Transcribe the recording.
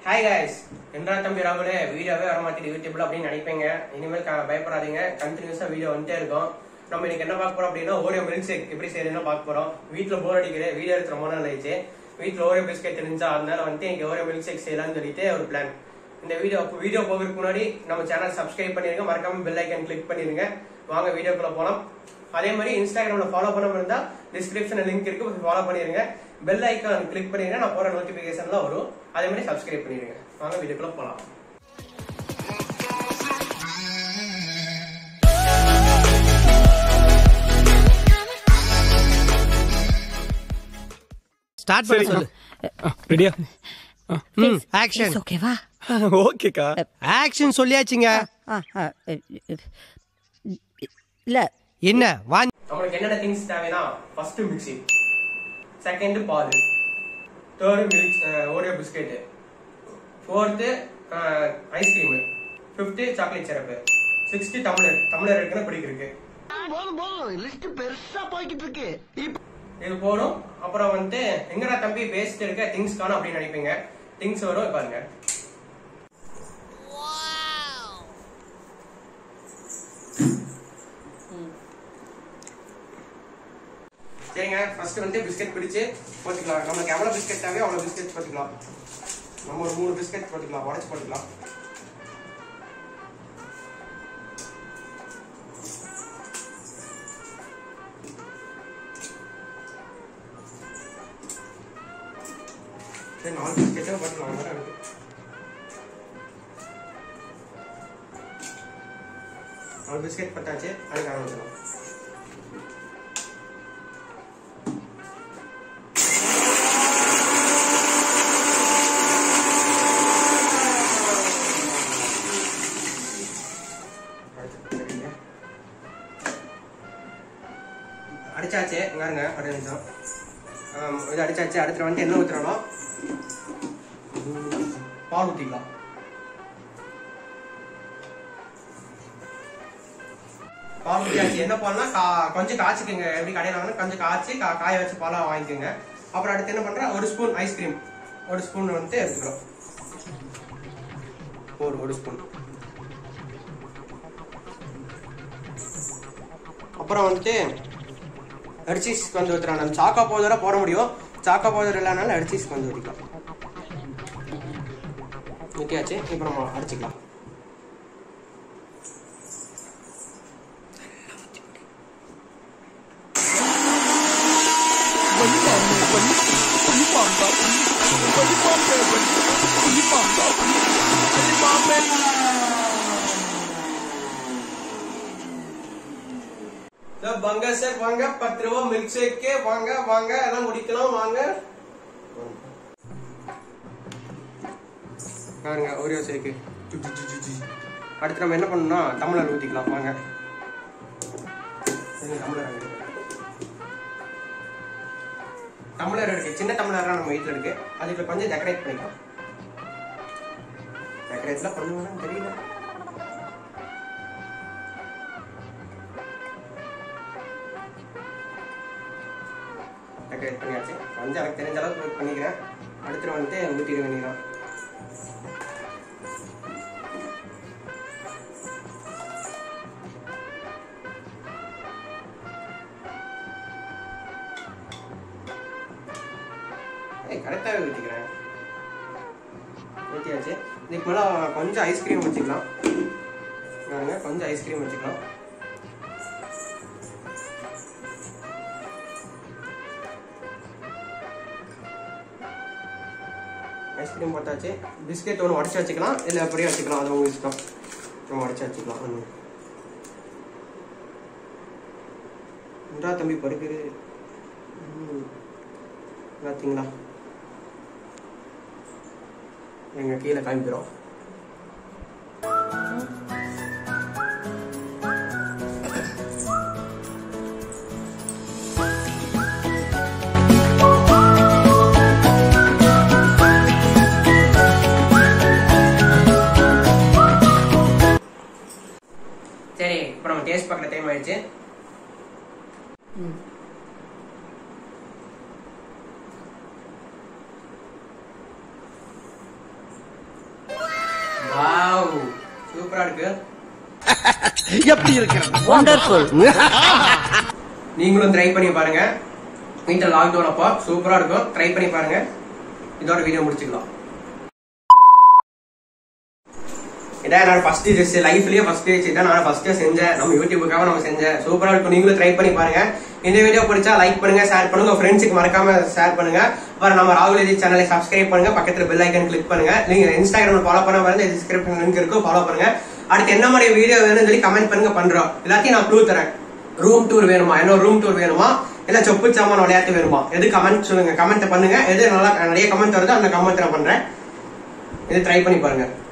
Hi guys என்றா தம்பி ராகுலே வீடியோவே வர மாட்டேங்குது யூடியூப்ல அப்படின்னு நினைப்பீங்க இனிமேல் க- பயப்படாதீங்க கண்டினியூஸா வீடியோ வந்துட்டே இருக்கும் நம்ம இன்னைக்கு என்ன பார்க்க போறோம் அப்படின்னா ஓரியோ மில்க் ஷேக் எப்படி செய்யறதுன்னு பார்க்க போறோம் வீட்ல போர் அடிக்குது வீடியோ எடுத்து ரொம்ப நாள் ஆயிடுச்சு வீட்ல ஓரியோ பிஸ்கெட் இருந்துச்சா அதனால வந்து இன்னைக்கு ஓரியோ மில்க் ஷேக் செய்யலாம்னு சொல்லிட்டு ஒரு பிளான் இந்த வீடியோ வீடியோ போகிறதுக்கு முன்னாடி நம்ம சேனல் சப்ஸ்கிரைப் பண்ணிருங்க மறக்காம பெல் ஐக்கன் கிளிக் பண்ணிருங்க வாங்க வீடியோக்குள்ள போலாம் அதே மாதிரி இன்ஸ்டாகிராம்ல ஃபாலோ பண்ணாம இருந்தா டிஸ்கிரிப்ஷன்ல லிங்க் இருக்கு ஃபாலோ பண்ணிருங்க பெல் ஐக்கான் கிளிக் பண்ணிருங்க நான் போற நோட்டிபிகேஷன்லாம் வரும் அதே மாதிரி சப்ஸ்கிரைப் பண்ணிருங்க வாங்க வீடியோக்குள்ள போலாம் ஸ்டார்ட் பண்ண சொல்லு ரெடியா ம் ஆக்ஷன் ஓகேவா ஓகேக்கா ஆக்ஷன் சொல்லியாச்சுங்க இல்ல என்ன வா நம்மளுக்கு என்னென்ன திங்ஸ் தேவைன்னா ஃபர்ஸ்ட் மிக்ஸி செகண்ட் பால் third milk Oreo biscuit fourth ice cream fifth chocolate syrup sixth tumbler tumbler இருக்குன்னு பிடிக்கிருக்கு போதும் போதும் லிஸ்ட் பெருசா போய்கிட்டு இருக்கு இப்ப இது போதும் அப்புறம் வந்து எங்கடா தம்பி பேஸ்ட் இருக்க திங்ஸ் காணும் அப்படின்னு நினைப்பீங்க திங்ஸ் வரும் பாருங்க சரிங்க ஃபர்ஸ்ட் வந்து பிஸ்கெட் பிடிச்சு போட்டுக்கலாம் நம்மளுக்கு எவ்வளவு பிஸ்கெட் தேவையோ அவ்வளவு பிஸ்கெட் போட்டுக்கலாம் நம்ம ஒரு மூணு பிஸ்கெட் போட்டுக்கலாம் உடச்சு போட்டுக்கலாம் சரி நாலு பிஸ்கெட்டும் போட்டுக்கலாம் அவ்வளவுதான் இருக்கு நாலு பிஸ்கெட் பத்தாச்சு அதுக்கு ஆரம்பிச்சிடலாம் அடிச்சாச்சு இங்காருங்க ஒரு நிமிஷம் ஆம், இது அடிச்சாச்சு அடுத்து வந்து என்ன ஊத்துறோம் பால் ஊத்திக்கலாம் பால் ஊத்தியாச்சு என்ன பால்னா கா- கொஞ்சம் காய்ச்சிக்கங்க எப்படி கடையில் வாங்கினா கொஞ்சம் காய்ச்சி கா- காய வச்சு பாலா வாங்கிக்கோங்க அப்புறம் அடுத்து என்ன பண்றேன் ஒரு ஸ்பூன் ஐஸ்கிரீம் ஒரு ஸ்பூன் வந்து எடுத்துக்கிறோம் ஒரு ஒரு ஸ்பூன் அப்புறம் வந்துட்டு அரிசீஸ் கொஞ்சம் ஊற்றுறாங்க நம்ம சாக்கா பவுடரை போட முடியும் சாக்கா பவுடர் இல்லைனாலும் அரிசீஸ் கொஞ்சம் ஊற்றிக்கலாம் ஊற்றியாச்சு இப்போ நம்ம அடிச்சுக்கலாம் இந்த பங்க சார் வாங்க பத்து ரூபா மில்க் ஷேக்கு வாங்க வாங்க எல்லாம் முடிக்கலாம் வாங்க பாருங்க ஒரே ஷேக்கு அடுத்து நம்ம என்ன பண்ணணும்னா டம்ளர் ஊத்திக்கலாம் வாங்க இருங்க, டம்ளர் அங்க இருக்கு. டம்ளர் இருக்கு சின்ன டம்ளர்லாம் நம்ம வீட்டுல இருக்கு அதுக்கு கொஞ்சம் டெக்கரேட் பண்ணிக்கலாம் டெக்கரேட்லாம் பண்ணுவாங்கன்னு தெரியல டெக்கரேட் பண்ணியாச்சு கொஞ்சம் எனக்கு தெரிஞ்ச அளவுக்கு பண்ணிக்கிறேன் அடுத்து வந்து ஊற்றிட வேண்டியதான் ஏய் கரெக்டாகவே ஊற்றிக்கிறேன் ஊற்றியாச்சு இதுக்கு மேலே கொஞ்சம் ஐஸ்கிரீம் வச்சுக்கலாம் பாருங்க கொஞ்சம் ஐஸ்கிரீம் வச்சுக்கலாம் ஐஸ்கிரீம் போட்டாச்சு பிஸ்கெட் ஒன்று உடச்சி வச்சுக்கலாம் இல்லை அப்படியே வச்சுக்கலாம் அது உங்க இஷ்டம் நம்ம உடச்சி வச்சுக்கலாம் ஒன்று இந்தா தம்பி படுக்குது ம். பார்த்தீங்களா எங்க கீழே காமிக்கிறோம் சரி இப்போ நம்ம டேஸ்ட் பார்க்குற டைம் ஆயிடுச்சு வாவ் சூப்பரா இருக்கு எப்படி இருக்கிறது வண்டர்ஃபுல் நீங்களும் ட்ரை பண்ணி பாருங்க வீட்டில் லாக்டவுன் அப்போ சூப்பரா இருக்கும் ட்ரை பண்ணி பாருங்க இதோட வீடியோ முடிச்சுக்கலாம் இதான் என்னோட ஃபர்ஸ்ட் டிஷ் லைஃப்லயே ஃபர்ஸ்ட் டிஷ் இதான் நான் ஃபர்ஸ்ட் செஞ்சேன் நம்ம யூடியூபுக்காக நம்ம செஞ்சேன் சூப்பரா இருக்கும் நீங்களும் ட்ரை பண்ணி பாருங்க இந்த வீடியோ பிடிச்சா லைக் பண்ணுங்க ஷேர் பண்ணுங்க உங்க ஃப்ரெண்ட்ஸுக்கு மறக்காம ஷேர் பண்ணுங்க அப்புறம் நம்ம ராகுல் எதி சேனலை சப்ஸ்கிரைப் பண்ணுங்க பக்கத்துல பெல் ஐக்கன் கிளிக் பண்ணுங்க நீங்க இன்ஸ்டாகிராம் ஃபாலோ பண்ண பாருங்க டிஸ்கிரிப்ஷன் லிங்க் இருக்கும் ஃபாலோ பண்ணுங்க அடுத்து என்ன மாதிரி வீடியோ வேணும்னு சொல்லி கமெண்ட் பண்ணுங்க பண்றோம் எல்லாத்தையும் நான் க்ளூ தரேன் ரூம் டூர் வேணுமா என்ன ரூம் டூர் வேணுமா இல்ல சொப்பு சாமான் விளையாட்டு வேணுமா எது கமெண்ட் சொல்லுங்க கமெண்ட் பண்ணுங்க எது நல்லா நிறைய கமெண்ட் வருதோ அந்த கமெண்ட் நான் பண்றேன் இது ட்ரை பண்ணி பாருங்க